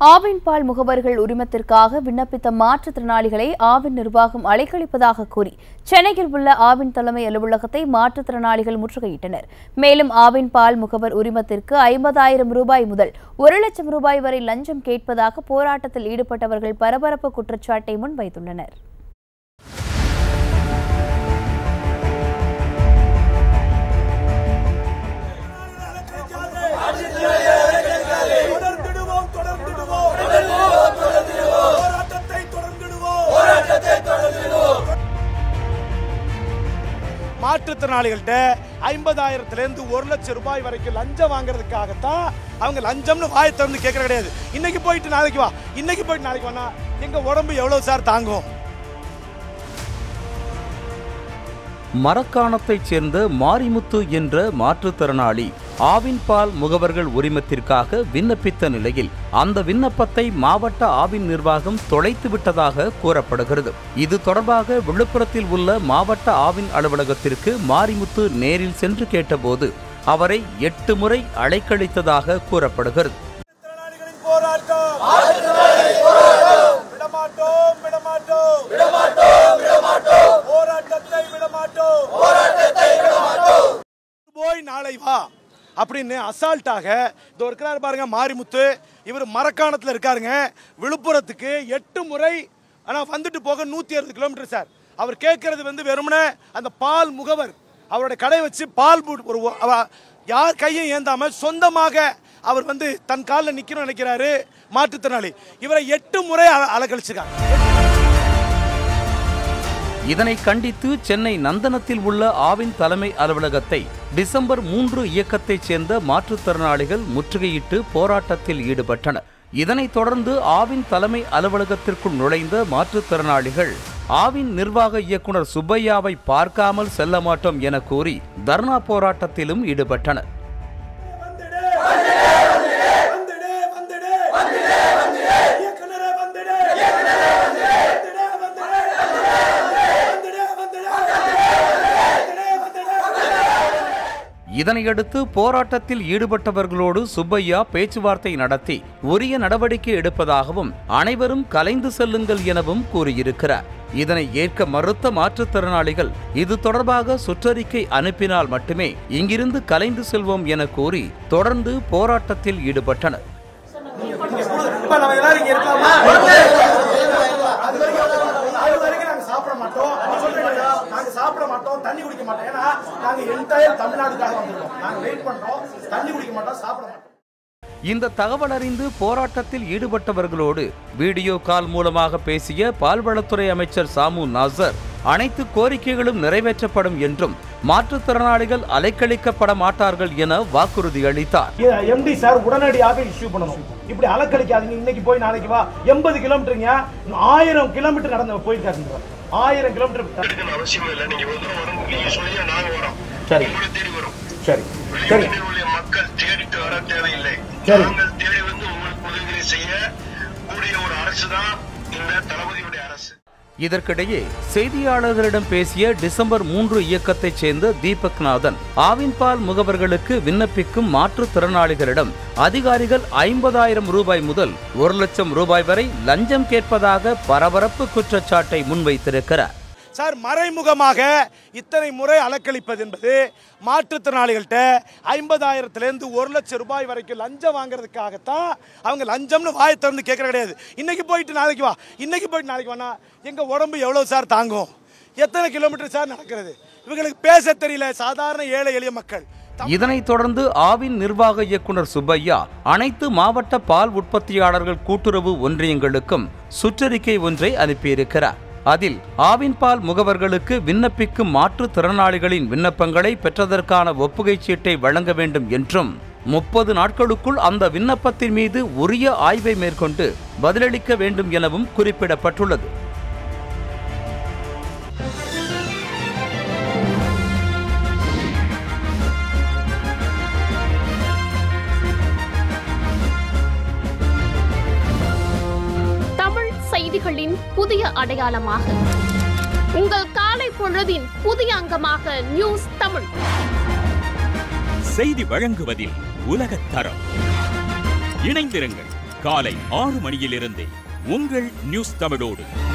ஆவின் பால் முகவர்கள் உரிமத்திற்காக விண்ணப்பித்த மாற்றுத்திறனாளிகளை ஆவின் நிர்வாகம் அலைக்கழிப்பதாக கூறி சென்னையில் உள்ள ஆவின் தலைமை அலுவலகத்தை மாற்றுத்திறனாளிகள் முற்றுகையிட்டனர் மேலும் ஆவின் பால் முகவர் உரிமத்திற்கு ஐம்பதாயிரம் ரூபாய் முதல் ஒரு லட்சம் ரூபாய் வரை லஞ்சம் கேட்பதாக போராட்டத்தில் ஈடுபட்டவர்கள் பரபரப்பு குற்றச்சாட்டை முன்வைத்துள்ளனர் தொடர்ந்திடுவோம் தொடர்ந்திடுவோம் போராட்டத்தை தொடர்ந்திடுவோம் மாற்றுத்திறனாளிகள்கிட்ட ஐம்பதாயிரத்திலேருந்து ஒரு லட்சம் ரூபாய் வரைக்கும் லஞ்சம் வாங்குறதுக்காகத்தான் அவங்க லஞ்சம்னு வாயை திறந்து கேட்கற கிடையாது இன்னைக்கு போயிட்டு நாளைக்கு வா இன்னைக்கு போயிட்டு நாளைக்கு வானா எங்க உடம்பு எவ்வளவு சார் தாங்கும் மரக்காணத்தைச் சேர்ந்த மாரிமுத்து என்ற மாற்றுத்திறனாளி ஆவின் பால் முகவர்கள் உரிமத்திற்காக விண்ணப்பித்த நிலையில் அந்த விண்ணப்பத்தை மாவட்ட ஆவின் நிர்வாகம் தொலைத்து விட்டதாக கூறப்படுகிறது இது தொடர்பாக விழுப்புரத்தில் உள்ள மாவட்ட ஆவின் அலுவலகத்திற்கு மாரிமுத்து நேரில் சென்று கேட்டபோது அவரை எட்டு முறை அலைக்கழித்ததாக கூறப்படுகிறது திறனாளிகளின் போராட்டம் விடமாட்டோம் விடமாட்டோம் போராட்டத்தை விடமாட்டோம் போய் நாளை வா அப்படின்னு அசால்ட்டாக இதோ இருக்கிறாரு பாருங்க மாரிமுத்து இவர் மரக்காணத்தில் இருக்காருங்க விழுப்புரத்துக்கு எட்டு முறை ஆனால் வந்துட்டு போக நூற்றி அறுபது கிலோமீட்டர் சார் அவர் கேட்கறது வந்து வெறுமனே அந்த பால் முகவர் அவரோட கடை வச்சு பால் பூ- ஒரு ஒ- அவ- யார் கையை ஏந்தாம சொந்தமாக அவர் வந்து தன் காலில் நிற்கணும்னு நினைக்கிறாரு மாற்றுத்திறனாளி இவரை எட்டு முறை அல- அலக்கழிச்சிருக்காங்க இதனை கண்டித்து சென்னை நந்தனத்தில் உள்ள ஆவின் தலைமை அலுவலகத்தை டிசம்பர் மூன்று இயக்கத்தைச் சேர்ந்த மாற்றுத்திறனாளிகள் முற்றுகையிட்டு போராட்டத்தில் ஈடுபட்டனர் இதனைத் தொடர்ந்து ஆவின் தலைமை அலுவலகத்திற்குள் நுழைந்த மாற்றுத்திறனாளிகள் ஆவின் நிர்வாக இயக்குனர் சுப்பையாவை பார்க்காமல் செல்ல மாட்டோம் என கூறி தர்ணா போராட்டத்திலும் ஈடுபட்டனர் வந்துடு வந்துடு இயக்குனரே வந்துடு வந்துடு வந்துடு வந்துடு வந்துடு இதனையடுத்து போராட்டத்தில் ஈடுபட்டவர்களோடு சுப்பையா பேச்சுவார்த்தை நடத்தி உரிய நடவடிக்கை எடுப்பதாகவும் அனைவரும் கலைந்து செல்லுங்கள் எனவும் கூறியிருக்கிறார் இதனை ஏற்க மறுத்த மாற்றுத்திறனாளிகள் இது தொடர்பாக சுற்றறிக்கை அனுப்பினால் மட்டுமே இங்கிருந்து கலைந்து செல்வோம் என கூறி தொடர்ந்து போராட்டத்தில் ஈடுபட்டனர் இப்ப நம்ம எல்லாரும் இங்க இருக்கலாமா அது வரைக்கும் அது வரைக்கும் நாங்க சாப்பிட மாட்டோம் சொல்றேன் நாங்க சாப்பிட மாட்டோம் தண்ணி குடிக்க மாட்டோம் ஏன்னா நாங்க என்டையர் தமிழ்நாட்டுக்காக வந்திருக்கோம் நாங்க வெயிட் பண்றோம் தண்ணி குடிக்க மாட்டோம் சாப்பிட மாட்டோம் இந்த தகவல் அறிந்து போராட்டத்தில் ஈடுபட்டவர்களோடு வீடியோ கால் மூலமாக பேசிய பால்வளத்துறை அமைச்சர் சாமு நாசர் அனைத்து கோரிக்கைகளும் நிறைவேற்றப்படும் என்றும் மாற்றுத்திறனாளிகள் அலைக்கழிக்கப்பட மாட்டார்கள் என வாக்குறுதி அளித்தார் எம்டி சார் உடனடியாக இஷ்யூ பண்ணணும் இப்படி அலக்கழிக்காதீங்க இன்னைக்கு போய் நாளைக்கு வா எண்பது கிலோமீட்டருங்க ஆயிரம் கிலோமீட்டர் நடந்து போயிருக்காருங்க ஆயிரம் கிலோமீட்டர் இருக்கணும்னு அவசியம் இல்லை நீங்க ஒரு தடவை வரும் நீங்க சொன்னீங்க நாங்க வரோம் சரி உங்களை தேடி வரும் சரி சரி வெளியூரில் உள்ள மக்கள் தேடிட்டு வர தேவையில்லை சரி. நாங்கள் தேடி வந்து உங்களுக்கு உதவிகளை செய்ய கூடிய ஒரு அரசு தான் இந்த தளபதியுடைய அரசு இதற்கிடையே செய்தியாளர்களிடம் பேசிய டிசம்பர் மூன்று இயக்கத்தைச் சேர்ந்த தீபக் நாதன் ஆவின்பால் முகவர்களுக்கு விண்ணப்பிக்கும் மாற்றுத்திறனாளிகளிடம் அதிகாரிகள் ஐம்பதாயிரம் ரூபாய் முதல் ஒரு லட்சம் ரூபாய் வரை லஞ்சம் கேட்பதாக பரபரப்பு குற்றச்சாட்டை முன்வைத்திருக்கிறார் சார் மறைமுகமாக இத்தனை முறை அலக்களிப்பது என்பது மாற்றுத்திறனாளிகள்கிட்ட ஐம்பதாயிரத்துலேருந்து ஒரு லட்சம் ரூபாய் வரைக்கும் லஞ்சம் வாங்குறதுக்காகத்தான் அவங்க லஞ்சம்னு வாயை திறந்து கேட்கற கிடையாது இன்னைக்கு போயிட்டு நாளைக்கு வா இன்னைக்கு போயிட்டு நாளைக்கு வானா எங்க உடம்பு எவ்வளவு சார் தாங்கும் எத்தனை கிலோமீட்டர் சார் நடக்கிறது இவங்களுக்கு பேச தெரியல சாதாரண ஏழை எளிய மக்கள் இதனைத் தொடர்ந்து ஆவின் நிர்வாக இயக்குனர் சுப்பையா அனைத்து மாவட்ட பால் உற்பத்தியாளர்கள் கூட்டுறவு ஒன்றியங்களுக்கும் சுற்றறிக்கை ஒன்றை அனுப்பியிருக்கிறார் அதில் ஆவின் பால் முகவர்களுக்கு விண்ணப்பிக்கும் மாற்றுத்திறனாளிகளின் விண்ணப்பங்களை பெற்றதற்கான ஒப்புகைச் சீட்டை வழங்க வேண்டும் என்றும் முப்பது நாட்களுக்குள் அந்த விண்ணப்பத்தின் மீது உரிய ஆய்வை மேற்கொண்டு பதிலளிக்க வேண்டும் எனவும் குறிப்பிடப்பட்டுள்ளது தமிழ் செய்திகளின் புதிய அடையாளமாக உங்கள் காலை பொழுதின் புதிய அங்கமாக நியூஸ் தமிழ் செய்தி வழங்குவதில் உலகத் தரம் இணைந்திருங்கள் காலை ஆறு மணியிலிருந்தே உங்கள் நியூஸ் தமிழோடு